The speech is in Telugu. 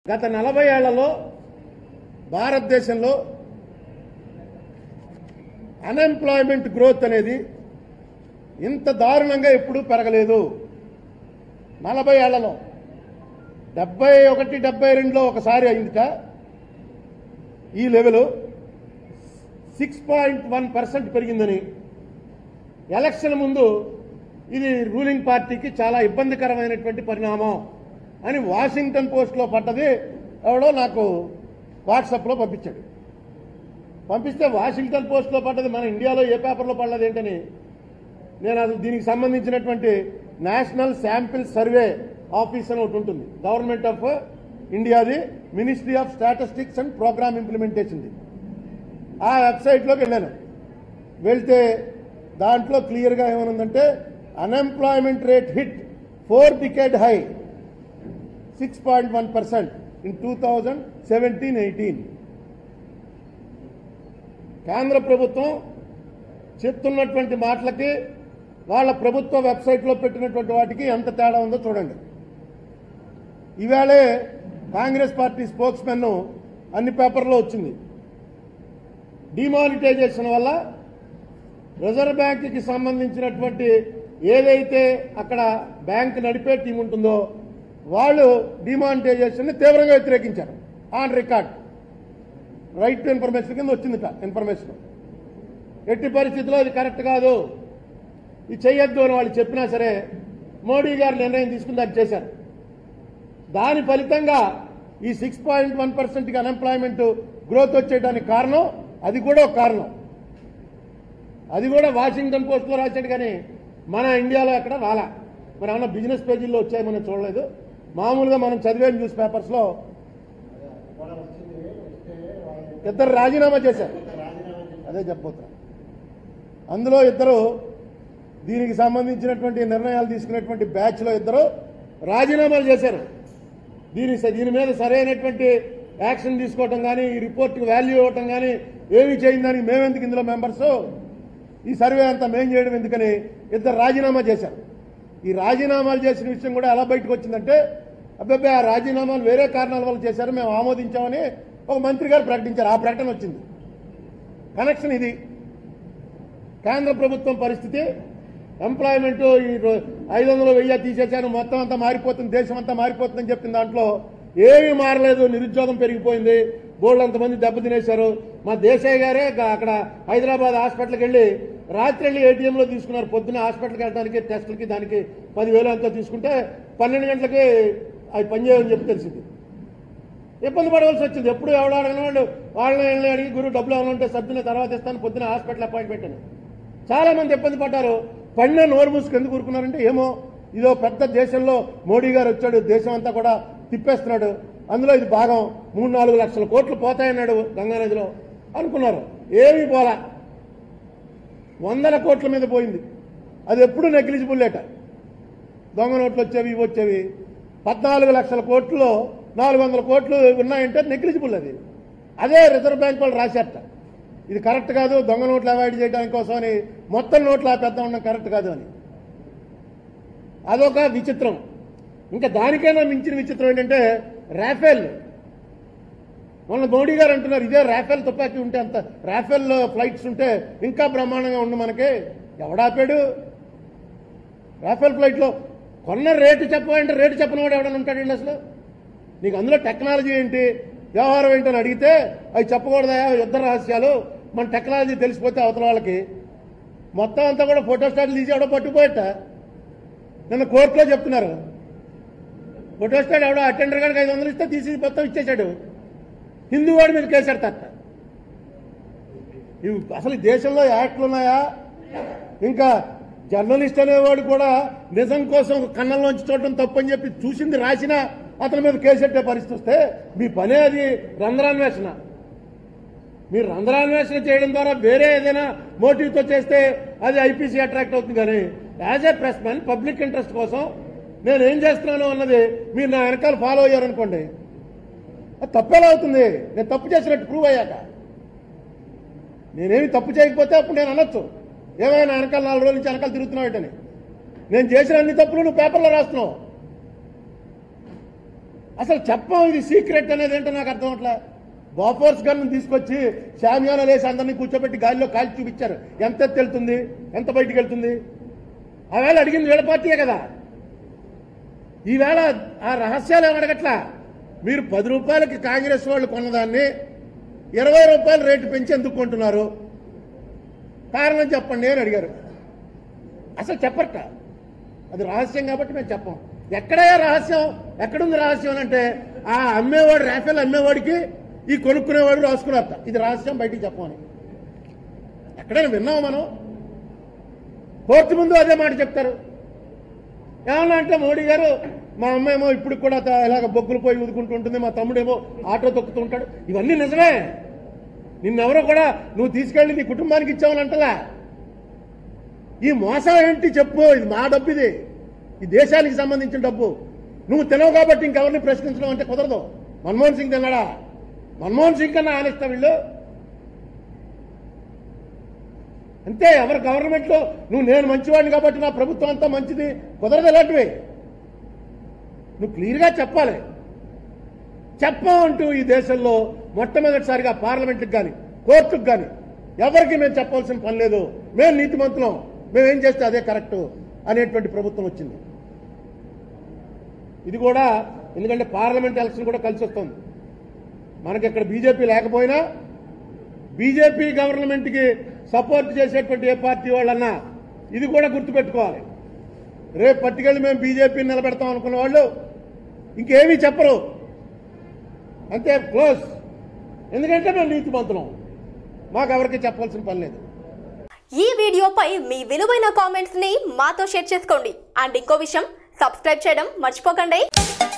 గత నలభై ఏళ్లలో భారతదేశంలో అన్ఎంప్లాయ్మెంట్ గ్రోత్ అనేది ఇంత దారుణంగా ఎప్పుడూ పెరగలేదు నలభై ఏళ్లలో డెబ్బై ఒకటి డెబ్బై రెండులో ఒకసారి అయిందిట ఈ level six point one percent పెరిగిందని ఎలక్షన్ ముందు ఇది రూలింగ్ పార్టీకి చాలా ఇబ్బందికరమైనటువంటి పరిణామం అని వాషింగ్టన్ పోస్ట్లో పడ్డది ఎవడో నాకు వాట్సాప్లో పంపించాడు పంపిస్తే వాషింగ్టన్ పోస్ట్లో పడ్డది మన ఇండియాలో ఏ పేపర్లో పడలేదు ఏంటని నేను అసలు దీనికి సంబంధించినటువంటి నేషనల్ శాంపిల్ సర్వే ఆఫీస్ అని ఒకటి ఉంటుంది గవర్నమెంట్ ఆఫ్ ఇండియాది ministry of statistics and programme ఇంప్లిమెంటేషన్ది ఆ వెబ్సైట్లోకి వెళ్ళాను వెళ్తే దాంట్లో క్లియర్గా ఏమనుందంటే unemployment rate hit four decade high six point one percent in two thousand seventeen eighteen కేంద్ర ప్రభుత్వం చెప్తున్నటువంటి మాటలకి వాళ్ళ ప్రభుత్వ వెబ్సైట్లో పెట్టినటువంటి వాటికి ఎంత తేడా ఉందో చూడండి ఈవేళే కాంగ్రెస్ పార్టీ స్పోక్స్ మెన్ అన్ని పేపర్లో వచ్చింది డిమానిటైజేషన్ వల్ల రిజర్వ్ బ్యాంక్కి సంబంధించినటువంటి ఏదైతే అక్కడ బ్యాంక్ నడిపే టీం ఉంటుందో వాళ్ళు డిమానిటైజేషన్ తీవ్రంగా వ్యతిరేకించారు on record right to information కింద వచ్చిందిట ఇన్ఫర్మేషన్ ఎట్టి పరిస్థితుల్లో ఇది కరెక్ట్ కాదు ఇది చెయ్యొద్దు అని వాళ్ళు చెప్పినా సరే మోడీ గారు నిర్ణయం తీసుకుని దాన్ని చేశారు దాని ఫలితంగా ఈ సిక్స్ పాయింట్ వన్ పర్సెంట్కి అన్ఎంప్లాయ్మెంట్ గ్రోత్ వచ్చేయడానికి కారణం అది కూడా ఒక కారణం అది కూడా వాషింగ్టన్ పోస్ట్లో రాశాడు కానీ మన ఇండియాలో ఎక్కడ రాలా మరి ఏమన్నా బిజినెస్ పేజీల్లో వచ్చాయి మనం చూడలేదు మామూలుగా మనం చదివే న్యూస్ పేపర్స్లో ఇద్దరు రాజీనామా చేశారు అదే చెప్పబోతున్నా అందులో ఇద్దరు దీనికి సంబంధించినటువంటి నిర్ణయాలు తీసుకున్నటువంటి బ్యాచ్లో ఇద్దరు రాజీనామాలు చేశారు దీని దీని మీద సరైనటువంటి యాక్షన్ తీసుకోవటం కానీ ఈ రిపోర్ట్కి వాల్యూ ఇవ్వటం కానీ ఏమి చేయిందని మేమెందుకు ఇందులో మెంబర్స్ ఈ సర్వే అంతా మేం చేయడం ఎందుకని ఇద్దరు రాజీనామా చేశారు ఈ రాజీనామాలు చేసిన విషయం కూడా ఎలా బయటకు వచ్చిందంటే అబ్బాయి ఆ రాజీనామాలు వేరే కారణాల వల్ల చేశారు మేము ఆమోదించామని ఒక మంత్రి గారు ప్రకటించారు ఆ ప్రకటన వచ్చింది కనెక్షన్ ఇది కేంద్ర ప్రభుత్వం పరిస్థితి ఎంప్లాయ్మెంట్ ఈ రో- ఐదు వందలు వెయ్యి తీసేశాను మొత్తం అంతా మారిపోతుంది దేశం అంతా మారిపోతుందని చెప్పిన దాంట్లో ఏమీ మారలేదు నిరుద్యోగం పెరిగిపోయింది బోర్డు అంతమంది దెబ్బతినేశారు మా దేశాయ్ గారే గ- అక్కడ హైదరాబాద్ హాస్పిటల్కి వెళ్ళి రాత్రి వెళ్ళి ఏటీఎంలో తీసుకున్నారు పొద్దున్న హాస్పిటల్కి వెళ్ళడానికి టెస్టులకి దానికి పదివేలు అంతా తీసుకుంటే పన్నెండు గంటలకి అవి పనిచేయమని చెప్పి తెలిసింది ఇబ్బంది పడవలసి వచ్చింది ఎప్పుడు ఎవడు అడగని వాళ్ళు వాళ్ళని వీళ్ళని అడిగి గురువు డబ్బులు ఏమైనా ఉంటే సర్దున తర్వాత ఇస్తాను పొద్దున హాస్పిటల్ అపాయింట్మెంట్ అని చాలా మంది ఇబ్బంది పడ్డారు పడిన నోరు మూసుకు ఎందుకు ఊరుకున్నారంటే ఏమో ఇదో పెద్ద దేశంలో మోడీ గారు వచ్చాడు దేశం అంతా కూడా తిప్పేస్తున్నాడు అందులో ఇది భాగం మూడు నాలుగు లక్షల కోట్లు పోతాయన్నాడు గంగానదిలో అనుకున్నారు ఏమీ పోలా వందల కోట్ల మీద పోయింది అది ఎప్పుడు నెగ్లిజిబుల్ లేట దొంగ నోట్లు వచ్చేవి ఇవి వచ్చేవి పద్నాలుగు లక్షల కోట్లు నాలుగు వందల కోట్లు ఉన్నాయంటే నెగ్లిజిబుల్ అది అదే రిజర్వ్ బ్యాంక్ వాళ్ళు రాశారట ఇది కరెక్ట్ కాదు దొంగ నోట్లు అవాయిడ్ చేయడానికి కోసం అని మొత్తం నోట్లు ఆపేద్దాం ఉండడం కరెక్ట్ కాదు అని అదొక విచిత్రం ఇంకా దానికైనా మించిన విచిత్రం ఏంటంటే రాఫెల్ మొన్న మోడీ గారు అంటున్నారు ఇదే రాఫెల్ తుపాకీ ఉంటే అంత రాఫెల్ ఫ్లైట్స్ ఉంటే ఇంకా బ్రహ్మాండంగా ఉండు మనకి ఎవడాపాడు రాఫెల్ ఫ్లైట్లో కొన్న రేటు చెప్పమంటే రేటు చెప్పనివాడు ఎవడన్నా ఉంటాడండి అసలు నీకు అందులో టెక్నాలజీ ఏంటి వ్యవహారం ఏంటని అడిగితే అవి చెప్పకూడదా యుద్ధ రహస్యాలు మన టెక్నాలజీ తెలిసిపోతే అవతల వాళ్ళకి మొత్తం అంతా కూడా ఫోటో స్టాట్లు తీసి ఎవడో పట్టుకుపోయట నిన్న కోర్టులో చెప్తున్నారు ఫోటో స్టాట్ ఎవడో అటెండర్ గారికి ఐదు వందలు ఇస్తే తీసి మొత్తం ఇచ్చేశాడు హిందూ వాడి మీద కేసారు తట్ట ఇవి అసలు ఈ దేశంలో యాక్ట్లు ఉన్నాయా ఇంకా జర్నలిస్ట్ అనేవాడు కూడా నిజం కోసం కన్నంలోంచి చూడటం తప్పని చెప్పి చూసింది రాసినా అతని మీద కేసెట్టే పరిస్థితి వస్తే మీ పనే అది రంధ్రాన్వేషణ మీరు రంధ్రాన్వేషణ చేయడం ద్వారా వేరే ఏదైనా మోటివ్తో చేస్తే అది ఐపీసీ అట్రాక్ట్ అవుతుంది కానీ as a press man public interest కోసం నేను ఏం చేస్తున్నాను అన్నది మీరు నా వెనకాల ఫాలో అయ్యారనుకోండి అది తప్పేలా అవుతుంది నేను తప్పు చేసినట్టు ప్రూవ్ అయ్యాక నేనేమి తప్పు చేయకపోతే అప్పుడు నేను అనొచ్చు ఏమైనా వెనకాల నాలుగు రోజుల నుంచి వెనకాల తిరుగుతున్నావు నేను చేసిన అన్ని తప్పులు నువ్వు పేపర్లో రాస్తున్నావు అసలు చెప్పం ఇది సీక్రెట్ అనేది ఏంటో నాకు అర్థం అవట్లే బాఫోర్స్ గన్ తీసుకొచ్చి శామ్యాన లేసి అందరినీ కూర్చోబెట్టి గాలిలో కాల్చి చూపించారు ఎంత ఎత్తు వెళ్తుంది ఎంత బయటికి వెళ్తుంది ఆవేళ అడిగింది వీళ్ళ పార్టీయే కదా ఈవేళ ఆ రహస్యాలు ఏమి అడగట్లా మీరు పది రూపాయలకి కాంగ్రెస్ వాళ్ళు కొన్నదాన్ని ఇరవై రూపాయలు రేటు పెంచి ఎందుకు కొంటున్నారు కారణం చెప్పండి అని అడిగారు అసలు చెప్పరట అది రహస్యం కాబట్టి మేము చెప్పం ఎక్కడయ్యా రహస్యం ఎక్కడుంది రహస్యం అని అంటే ఆ అమ్మేవాడు రాఫెల్ అమ్మేవాడికి ఈ కొనుక్కునేవాడు రాసుకున్నారట ఇది రహస్యం బయటికి చెప్పమని ఎక్కడైనా విన్నాం మనం కోర్టు ముందు అదే మాట చెప్తారు ఏమన్నా అంటే మోడీ గారు మా అమ్మ ఏమో ఇప్పుడు కూడా త- ఇలాగ బొగ్గులు పోయి ఊదుకుంటూ ఉంటుంది మా తమ్ముడేమో ఆటో తొక్కుతూ ఉంటాడు ఇవన్నీ నిజమే నిన్నెవరో కూడా నువ్వు తీసుకెళ్లి నీ కుటుంబానికి ఇచ్చావని అంటలా ఈ మోసం ఏంటి చెప్పు ఇది మా డబ్బు ఇది ఈ దేశానికి సంబంధించిన డబ్బు నువ్వు తినవు కాబట్టి ఇంకెవరిని ప్రశ్నించడం అంటే కుదరదు మన్మోహన్ సింగ్ తిన్నాడా మన్మోహన్ సింగ్ కన్నా ఆనిస్తా వీళ్ళు అంతే ఎవరి గవర్నమెంట్ లో నువ్వు నేను మంచివాడిని కాబట్టి నా ప్రభుత్వం అంతా మంచిది కుదరదు ఎలాంటివి నువ్వు క్లియర్గా చెప్పాలి చెప్పమంటూ ఈ దేశంలో మొట్టమొదటిసారిగా పార్లమెంట్కి కానీ కోర్టుకు కానీ ఎవరికి మేము చెప్పాల్సిన పని లేదు మేము నీతిమంతులం మేము ఏం చేస్తే అదే కరెక్ట్ అనేటువంటి ప్రభుత్వం వచ్చింది ఇది కూడా ఎందుకంటే పార్లమెంట్ ఎలక్షన్ కూడా కలిసి వస్తుంది మనకి ఇక్కడ బీజేపీ లేకపోయినా బీజేపీ గవర్నమెంట్కి సపోర్ట్ చేసేటువంటి ఏ పార్టీ వాళ్ళన్నా ఇది కూడా గుర్తుపెట్టుకోవాలి రేపు పట్టుకెళ్ళి మేము బీజేపీని నిలబెడతాం అనుకున్న వాళ్ళు ఇంకేమీ చెప్పరు అంతే క్లోజ్ ఎందుకంటే మేము నీతిమంతులం మాకు ఎవరికి చెప్పాల్సిన పని లేదు ఈ వీడియోపై మీ విలువైన కామెంట్స్ ని మాతో షేర్ చేసుకోండి అండ్ ఇంకో విషయం సబ్స్క్రైబ్ చేయడం మర్చిపోకండి